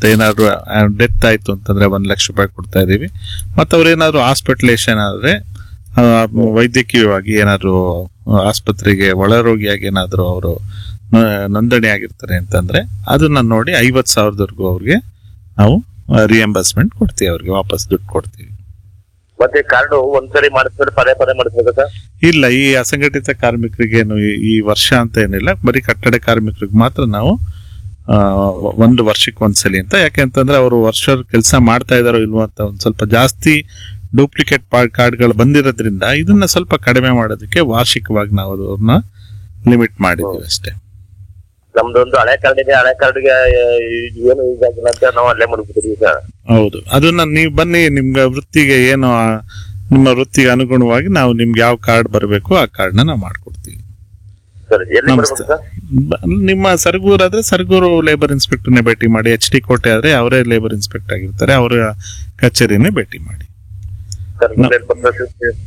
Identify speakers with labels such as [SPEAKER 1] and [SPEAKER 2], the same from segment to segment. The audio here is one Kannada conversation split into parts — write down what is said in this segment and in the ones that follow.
[SPEAKER 1] ಮತ್ತೆ ಏನಾದ್ರು ಡೆತ್ ಆಯ್ತು ಅಂತಂದ್ರೆ ಒಂದ್ ಲಕ್ಷ ರೂಪಾಯಿ ಕೊಡ್ತಾ ಇದೀವಿ ಮತ್ತೆ ಅವ್ರೇನಾದ್ರು ಹಾಸ್ಪಿಟಲೇಷನ್ ಆದ್ರೆ ಆ, ವೈದ್ಯಕೀಯವಾಗಿ ಏನಾದ್ರು ಆಸ್ಪತ್ರೆಗೆ ಒಳರೋಗಿಯಾಗಿ ಏನಾದ್ರು ಅವರು ನೋಂದಣಿ ಆಗಿರ್ತಾರೆ ಅಂತಂದ್ರೆ ಅದನ್ನ ನೋಡಿ ಐವತ್ ಸಾವಿರದವರೆಗೂ ಅವ್ರಿಗೆ ನಾವು ರಿಯಂಬರ್ಸ್ಮೆಂಟ್ ಕೊಡ್ತೀವಿ ಅವ್ರಿಗೆ ವಾಪಸ್ ದುಡ್ಡು ಕೊಡ್ತೀವಿ
[SPEAKER 2] ಮತ್ತೆ ಕಾರ್ಡು ಒಂದ್ಸರಿ ಮಾಡಿಸ್ತಾರೆ ಪದೇ ಪದೇ ಮಾಡಿಸ್ಬೇಕಾ ಸರ್
[SPEAKER 1] ಇಲ್ಲ ಈ ಅಸಂಘಟಿತ ಕಾರ್ಮಿಕರಿಗೇನು ಈ- ಈ ವರ್ಷ ಅಂತ ಏನಿಲ್ಲ ಬರೀ ಕಟ್ಟಡ ಕಾರ್ಮಿಕರಿಗೆ ಮಾತ್ರ ನಾವು ಆ, ಒಂದು ವರ್ಷಕ್ಕೆ ಒಂದ್ಸಲಿ ಅಂತ ಯಾಕೆಂತಂದ್ರೆ ಅವರು ವರ್ಷ ಕೆಲಸ ಮಾಡ್ತಾ ಇದಾರೋ ಇಲ್ವೋ ಅಂತ ಒಂದ್ ಸ್ವಲ್ಪ ಜಾಸ್ತಿ ಡೂಪ್ಲಿಕೇಟ್ ಕಾರ್ಡ್ಗಳು ಬಂದಿರೋದ್ರಿಂದ ಇದನ್ನ ಸ್ವಲ್ಪ ಕಡಿಮೆ ಮಾಡೋದಕ್ಕೆ ವಾರ್ಷಿಕವಾಗಿ ನಾವು ಅವ್ರನ್ನ ಲಿಮಿಟ್ ಮಾಡಿದೀವಿ ಅಷ್ಟೇ
[SPEAKER 2] ನಮ್ದೊಂದು ಹಳೆ ಕಾರ್ಡ್ ಇದೆ ಹಳೆ ಕಾರ್ಡ್ಗೆ ಏನು ಯೂಸ್ ಆಗಿಲ್ಲ ಅಂತ ನಾವು ಅಲ್ಲೇ ಮಾಡ್ಬಿಟ್ಟಿದ್ವಿ ಸರ್
[SPEAKER 1] ಹೌದು ಅದನ್ನ ನೀವು ಬನ್ನಿ ನಿಮ್ಗೆ ವೃತ್ತಿಗೆ ಏನು ಆ, ನಿಮ್ಮ ವೃತ್ತಿಗೆ ಅನುಗುಣವಾಗಿ ನಾವು ನಿಮ್ಗೆ ಯಾವ ಕಾರ್ಡ್ ಬರಬೇಕು ಆ ಕಾರ್ಡ್ನ ನಾವು ಮಾಡ್ಕೊಡ್ತೀವಿ
[SPEAKER 2] ಸರ್ ಎಲ್ಲಿ
[SPEAKER 1] ನಮಸ್ತೆ
[SPEAKER 2] ಬರ್ಬೇಕು ಸರ್
[SPEAKER 1] ಬ- ನಿಮ್ಮ ಸರಗೂರು ಆದ್ರೆ ಸರಗೂರು ಲೇಬರ್ ಇನ್ಸ್ಪೆಕ್ಟರ್ನೇ ಭೇಟಿ ಮಾಡಿ ಎಚ್ ಡಿ ಕೋಟೆ ಆದ್ರೆ ಅವರೇ ಲೇಬರ್ ಇನ್ಸ್ಪೆಕ್ಟರ್ ಆಗಿರ್ತಾರೆ ಅವರ ಕಚೇರಿನೇ ಭೇಟಿ ಮಾಡಿ
[SPEAKER 2] ಸರ್ ಮುಂದೆ ಬಂದ್ರೆ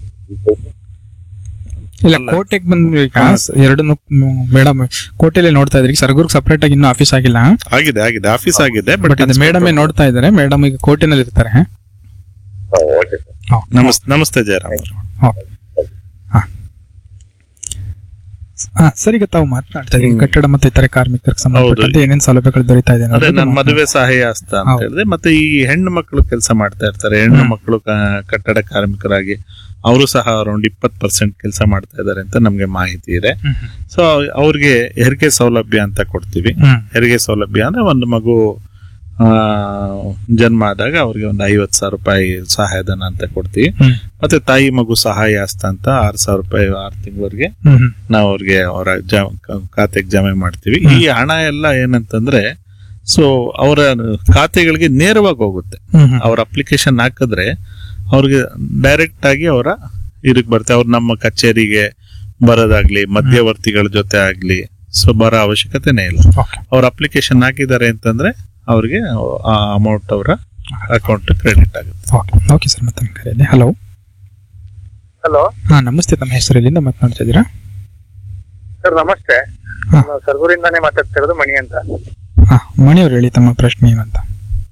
[SPEAKER 3] ಇಲ್ಲ ಕೋಟೆಗೆ ಬಂದ್ವಿ ಈಗ ಎರಡನ್ನು ಮೇಡಮ್ ಕೋಟೆಯಲ್ಲಿ ನೋಡ್ತಾ ಇದ್ರಿ ಸರ್ಗೂರ್ಗ್ ಸಪರೇಟ್ ಆಗಿ ಇನ್ನೂ ಆಫೀಸ್ ಆಗಿಲ್ಲ
[SPEAKER 1] ಆಗಿದೆ ಆಗಿದೆ ಆಫೀಸ್ ಆಗಿದೆ
[SPEAKER 3] ಬಟ್ ಅದು ಮೇಡಮೇ ನೋಡ್ತಾ ಇದ್ದಾರೆ ಮೇಡಮ್ ಈಗ ಕೋಟೆನಲ್ಲಿ ಇರ್ತಾರೆ
[SPEAKER 2] ಓಕೆ ಸರ್
[SPEAKER 1] ನಮಸ್ತೆ ನಮಸ್ತೆ ಜಯರಾಮ್ ಅವ್ರೆ.
[SPEAKER 3] ಓಕೆ. ಹಾ. ಹಾ, ಸರ್ ಈಗ ತಾವು ಮಾತನಾಡ್ತಾ ಇದ್ದೀವಿ
[SPEAKER 1] ಹ್ಮ್.
[SPEAKER 3] ಕಟ್ಟಡ ಮತ್ತು ಇತರೆ ಕಾರ್ಮಿಕರಿಗೆ ಸಂಬಂಧಪಟ್ಟಂತೆ ಏನೇನ್ ಸೌಲಭ್ಯಗಳು ದೊರೀತಾ ಇದೆ
[SPEAKER 1] ಅದೇ
[SPEAKER 3] ಅನ್ನೋದನ್ನ
[SPEAKER 1] ನನ್ನ
[SPEAKER 3] ಮಾತನಾಡಿ.
[SPEAKER 1] ಮದುವೆ ಸಹಾಯ ಹಸ್ತ ಅಂತ
[SPEAKER 3] ಹೌದು.
[SPEAKER 1] ಹೇಳಿದ್ರೆ ಮತ್ತೆ ಈ ಹೆಣ್ಣು ಮಕ್ಕಳು ಕೆಲಸ ಮಾಡ್ತಾ ಇರ್ತಾರೆ ಹೆಣ್ಣು
[SPEAKER 3] ಹ್ಮ್.
[SPEAKER 1] ಮಕ್ಕಳು ಕ- ಕಟ್ಟಡ ಕಾರ್ಮಿಕರಾಗಿ ಅವರು ಸಹ ಅರೌಂಡ್ ಇಪ್ಪತ್ತು ಪರ್ಸೆಂಟ್ ಕೆಲಸ ಮಾಡ್ತಾ ಇದ್ದಾರೆ ಅಂತ ನಮ್ಗೆ ಮಾಹಿತಿ ಇದೆ
[SPEAKER 3] ಹ್ಮ್, ಹ್ಮ್.
[SPEAKER 1] ಸೊ ಅವ್ರಿಗೆ ಹೆರಿಗೆ ಸೌಲಭ್ಯ ಅಂತ ಕೊಡ್ತೀವಿ
[SPEAKER 3] ಹ್ಮ್.
[SPEAKER 1] ಹೆರಿಗೆ ಸೌಲಭ್ಯ ಅಂದ್ರೆ ಒಂದು ಮಗು ಆ, ಜನ್ಮ ಆದಾಗ ಅವ್ರಿಗೆ ಒಂದು ಐವತ್ ಸಾವಿರ ರೂಪಾಯಿ ಸಹಾಯಧನ ಅಂತ ಕೊಡ್ತೀವಿ
[SPEAKER 3] ಹ್ಮ್.
[SPEAKER 1] ಮತ್ತೆ ತಾಯಿ ಮಗು ಸಹಾಯ ಹಸ್ತ ಅಂತ ಆರ್ ಸಾವಿರ ರೂಪಾಯಿ ಆರು ತಿಂಗಳಿಗೆ
[SPEAKER 3] ಹ್ಮ್, ಹ್ಮ್.
[SPEAKER 1] ನಾವು ಅವ್ರಿಗೆ ಅವರ ಜ- ಕ- ಖಾತೆಗೆ ಜಮೆ ಮಾಡ್ತೀವಿ ಈ ಹಣ ಎಲ್ಲ ಏನಂತಂದ್ರೆ ಸೊ ಅವರ ಖಾತೆಗಳಿಗೆ ನೇರವಾಗಿ ಹೋಗುತ್ತೆ
[SPEAKER 3] ಹ್ಮ್, ಹ್ಮ್.
[SPEAKER 1] ಅವ್ರ ಅಪ್ಲಿಕೇಶನ್ ಹಾಕಿದ್ರೆ ಅವ್ರಿಗೆ ಡೈರೆಕ್ಟ್ ಆಗಿ ಅವರ ಇದಕ್ಕೆ ಬರುತ್ತೆ ಅವ್ರು ನಮ್ಮ ಕಚೇರಿಗೆ ಬರೋದಾಗ್ಲಿ ಮಧ್ಯವರ್ತಿಗಳ ಜೊತೆ ಆಗ್ಲಿ ಸೊ ಬರೋ ಅವಶ್ಯಕತೆನೇ ಇಲ್ಲ
[SPEAKER 3] ಓಕೆ.
[SPEAKER 1] ಅವ್ರ ಅಪ್ಲಿಕೇಶನ್ ಹಾಕಿದ್ದಾರೆ ಅಂತಂದ್ರೆ ಅವ್ರಿಗೆ ಆ ಅಮೌಂಟ್ ಅವರ ಅಕೌಂಟ್ ಕ್ರೆಡಿಟ್ ಆಗುತ್ತೆ
[SPEAKER 3] ಓಕೆ ಓಕೆ ಸರ್ ಮತ್ತೆ ಕರೆಯಲ್ಲಿ ಹಲೋ
[SPEAKER 2] ಹಲೋ
[SPEAKER 3] ಹಾ ನಮಸ್ತೆ ತಮ್ಮ ಹೆಸರು ಎಲ್ಲಿಂದ ಮಾತನಾಡ್ತಾ ಇದ್ದೀರಾ
[SPEAKER 2] ಸರ್ ನಮಸ್ತೆ
[SPEAKER 3] ಹಾ.
[SPEAKER 2] ನಾನು ಸರ್ಗೂರಿಂದಾನೇ ಮಾತಾಡ್ತಿರೋದು ಮಣಿ ಅಂತ
[SPEAKER 3] ಹಾ ಮಣಿಯವ್ರು ಹೇಳಿ ತಮ್ಮ ಪ್ರಶ್ನೆ ಏನು ಅಂತ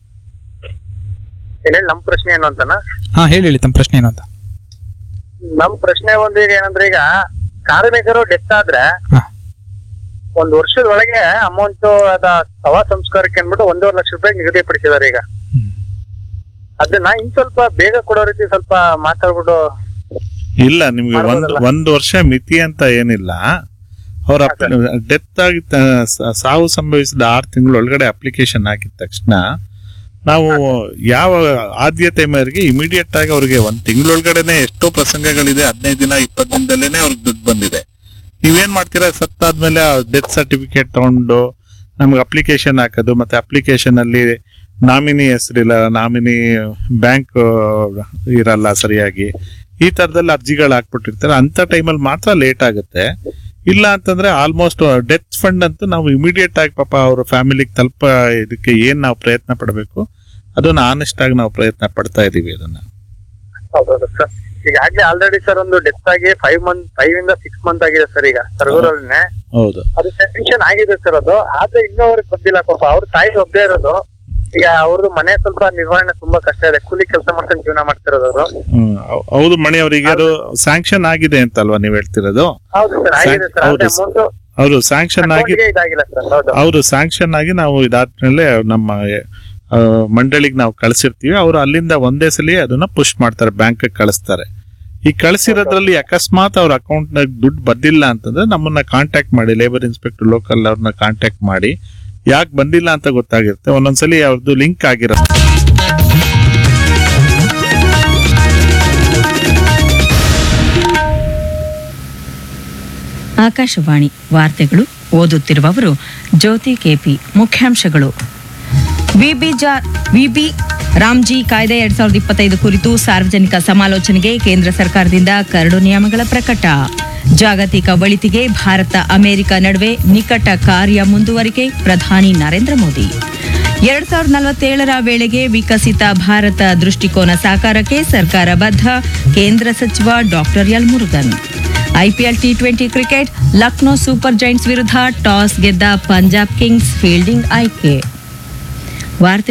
[SPEAKER 2] ಏನ್ ಹೇಳಿ ನಮ್ ಪ್ರಶ್ನೆ ಏನು ಅಂತನಾ
[SPEAKER 3] ಹಾ ಹೇಳಿ ಹೇಳಿ ತಮ್ಮ ಪ್ರಶ್ನೆ ಏನು ಅಂತ
[SPEAKER 2] ನಮ್ ಪ್ರಶ್ನೆ ಒಂದು ಈಗ ಏನಂದ್ರೆ ಈಗ ಕಾರ್ಮಿಕರು ಡೆತ್ ಆದ್ರೆ
[SPEAKER 3] ಹಾ.
[SPEAKER 2] ಒಂದ್ ವರ್ಷದ ಒಳಗೆ ಅಮೌಂಟ್ ಅದ ಸವಾ ಸಂಸ್ಕಾರಕ್ಕೆ ಅಂದ್ಬಿಟ್ಟು ಒಂದೂವರೆ ಲಕ್ಷ ರೂಪಾಯಿ ನಿಗದಿಪಡಿಸಿದಾರೆ ಈಗ
[SPEAKER 3] ಹ್ಮ್.
[SPEAKER 2] ಅದನ್ನ ಇನ್ ಸ್ವಲ್ಪ ಬೇಗ ಕೊಡೋ ರೀತಿ ಸ್ವಲ್ಪ ಮಾತಾಡ್ಬಿಟ್ಟು
[SPEAKER 1] ಇಲ್ಲ ನಿಮ್ಗೆ ಒಂದ್
[SPEAKER 2] ಮಾಡ್ಬೋದಲ್ಲ?
[SPEAKER 1] ಒಂದ್ ವರ್ಷ ಮಿತಿ ಅಂತ ಏನಿಲ್ಲ ಅವ್ರ ಡೆತ್ ಆಗಿ ತ- ಸ- ಸಾವು ಸಂಭವಿಸಿದ ಆರು ತಿಂಗಳ ಒಳಗಡೆ ಅಪ್ಲಿಕೇಶನ್ ಹಾಕಿದ ತಕ್ಷಣ ನಾವು ಯಾವ ಆದ್ಯತೆ ಮೇರೆಗೆ ಇಮಿಡಿಯೇಟ್ ಆಗಿ ಅವ್ರಿಗೆ ಒಂದ್ ತಿಂಗಳೊಳಗಡೆನೆ ಎಷ್ಟೋ ಪ್ರಸಂಗಗಳಿದೆ ಹದಿನೈದು ದಿನ ಇಪ್ಪತ್ತು ದಿನದಲ್ಲೇನೆ ಅವ್ರಿಗೆ ದುಡ್ಡು ಬಂದಿದೆ ನೀವೇನ್ ಮಾಡ್ತೀರಾ ಸತ್ತಾದ್ಮೇಲೆ ಡೆತ್ ಸರ್ಟಿಫಿಕೇಟ್ ತಗೊಂಡು ನಮ್ಗೆ ಅಪ್ಲಿಕೇಶನ್ ಹಾಕೋದು ಮತ್ತೆ ಅಪ್ಲಿಕೇಶನ್ ಅಲ್ಲಿ ನಾಮಿನಿ ಹೆಸರಿಲ್ಲ ನಾಮಿನಿ ಬ್ಯಾಂಕ್ ಇರಲ್ಲ ಸರಿಯಾಗಿ ಈ ತರದಲ್ಲಿ ಅರ್ಜಿಗಳು ಹಾಕ್ಬಿಟ್ಟಿರ್ತಾರೆ ಅಂತ ಟೈಮಲ್ಲಿ ಮಾತ್ರ ಲೇಟ್ ಆಗುತ್ತೆ ಇಲ್ಲ ಅಂತಂದ್ರೆ ಆಲ್ಮೋಸ್ಟ್ ಡೆತ್ ಫಂಡ್ ಅಂತೂ ನಾವು ಇಮಿಡಿಯೇಟ್ ಆಗಿ ಪಾಪ ಅವ್ರ ಫ್ಯಾಮಿಲಿಗೆ ತಲುಪ ಇದಕ್ಕೆ ಏನ್ ನಾವು ಪ್ರಯತ್ನ ಪಡಬೇಕು ಅದನ್ನ ಆನೆಸ್ಟ್ ಆಗಿ ನಾವು ಪ್ರಯತ್ನ ಪಡ್ತಾ ಇದೀವಿ ಅದನ್ನ
[SPEAKER 2] ಹೌದೌದು ಸರ್ ಈಗಾಗ್ಲೇ ಆಲ್ರೆಡಿ ಸರ್ ಒಂದು ಡೆತ್ ಆಗಿ ಫೈವ್ ಮಂತ್ ಫೈವ್ ಇಂದ ಸಿಕ್ಸ್ ಮಂತ್ ಆಗಿದೆ ಸರ್ ಈಗ ಸರ್ಗೂರಲ್ಲೇ
[SPEAKER 1] ಹೌದು
[SPEAKER 2] ಅದು ಸ್ಯಾಂಕ್ಷನ್ ಆಗಿದೆ ಸರ್ ಅದು ಆದ್ರೆ ಇನ್ನೂ ಅವ್ರಿಗೆ ಬಂದಿಲ್ಲ ಪಾಪ ಅವ್ರ ತಾಯಿ ಒಬ್ಬೇ ಇರೋದು ಈಗ ಅವ್ರದ್ದು ಮನೆ ಸ್ವಲ್ಪ ನಿರ್ವಹಣೆ ತುಂಬಾ ಕಷ್ಟ ಇದೆ ಕೂಲಿ ಕೆಲಸ ಮಾಡ್ಕೊಂಡು ಜೀವನ ಮಾಡ್ತಿರೋದು ಅವರು
[SPEAKER 1] ಹ್ಮ್, ಹೌ- ಹೌದು ಮಣಿ ಅವರಿಗೆ ಅದು ಸ್ಯಾಂಕ್ಷನ್ ಆಗಿದೆ ಅಂತಲ್ವಾ ನೀವ್ ಹೇಳ್ತಿರೋದು
[SPEAKER 2] ಹೌದು ಸರ್ ಆಗಿದೆ ಸರ್
[SPEAKER 1] ಹೌದು
[SPEAKER 2] ಅದೇ
[SPEAKER 1] ಸರ್.
[SPEAKER 2] ಅಮೌಂಟ್
[SPEAKER 1] ಅವರು ಸ್ಯಾಂಕ್ಷನ್ ಆಗಿ
[SPEAKER 2] ಇದಾಗಿಲ್ಲ ಸರ್ ಹೌದು
[SPEAKER 1] ಅವರು ಸ್ಯಾಂಕ್ಷನ್ ಆಗಿ ನಾವು ಇದಾದ್ಮೇಲೆ ನಮ್ಮ ಆ, ಮಂಡಳಿಗೆ ನಾವು ಕಳಿಸಿರ್ತೀವಿ ಅವರು ಅಲ್ಲಿಂದ ಒಂದೇ ಸಲ ಅದನ್ನ ಪುಷ್ ಮಾಡ್ತಾರೆ ಬ್ಯಾಂಕ್ ಕಳಿಸ್ತಾರೆ ಈ ಕಳಿಸಿರೋದ್ರಲ್ಲಿ ಅಕಸ್ಮಾತ್ ಅವ್ರ ಅಕೌಂಟ್ ನಾಗ ದುಡ್ಡು ಬಂದಿಲ್ಲ ಅಂತಂದ್ರೆ ನಮ್ಮನ್ನ ಕಾಂಟ್ಯಾಕ್ಟ್ ಮಾಡಿ ಲೇಬರ್ ಇನ್ಸ್ಪೆಕ್ಟರ್ ಲೋಕಲ್ ಅವ್ರನ್ನ ಕಾಂಟ್ಯಾಕ್ಟ್ ಮಾಡಿ ಯಾಕೆ ಬಂದಿಲ್ಲ ಅಂತ ಗೊತ್ತಾಗಿರುತ್ತೆ ಒಂದೊಂದ್ಸಲಿ ಅವ್ರದ್ದು ಲಿಂಕ್ ಆಗಿರುತ್ತೆ
[SPEAKER 4] ಆಕಾಶವಾಣಿ ವಾರ್ತೆಗಳು ಓದುತ್ತಿರುವವರು ಜ್ಯೋತಿ ಕೆಪಿ ಮುಖ್ಯಾಂಶಗಳು ವಿಬಿ ಜಾ ವಿಬಿ ರಾಮ್ಜಿ ಕಾಯ್ದೆ ಎರಡ್ ಸಾವಿರದ ಇಪ್ಪತ್ತೈದು ಕುರಿತು ಸಾರ್ವಜನಿಕ ಸಮಾಲೋಚನೆಗೆ ಕೇಂದ್ರ ಸರ್ಕಾರದಿಂದ ಕರಡು ನಿಯಮಗಳ ಪ್ರಕಟ ಜಾಗತಿಕ ಒಳಿತಿಗೆ ಭಾರತ ಅಮೆರಿಕ ನಡುವೆ ನಿಕಟ ಕಾರ್ಯ ಮುಂದುವರಿಕೆ ಪ್ರಧಾನಿ ನರೇಂದ್ರ ಮೋದಿ ಎರಡ್ ಸಾವಿರದ ನಲವತ್ತೇಳರ ವೇಳೆಗೆ ವಿಕಸಿತ ಭಾರತ ದೃಷ್ಟಿಕೋನ ಸಾಕಾರಕ್ಕೆ ಸರ್ಕಾರ ಬದ್ಧ ಕೇಂದ್ರ ಸಚಿವ doctor L Murugan IPL T twenty cricket Lucknow super giants ವಿರುದ್ಧ ಟಾಸ್ ಗೆದ್ದ ಪಂಜಾಬ್ ಕಿಂಗ್ಸ್ ಫೀಲ್ಡಿಂಗ್ ಆಯ್ಕೆ ವಾರ್ತೆ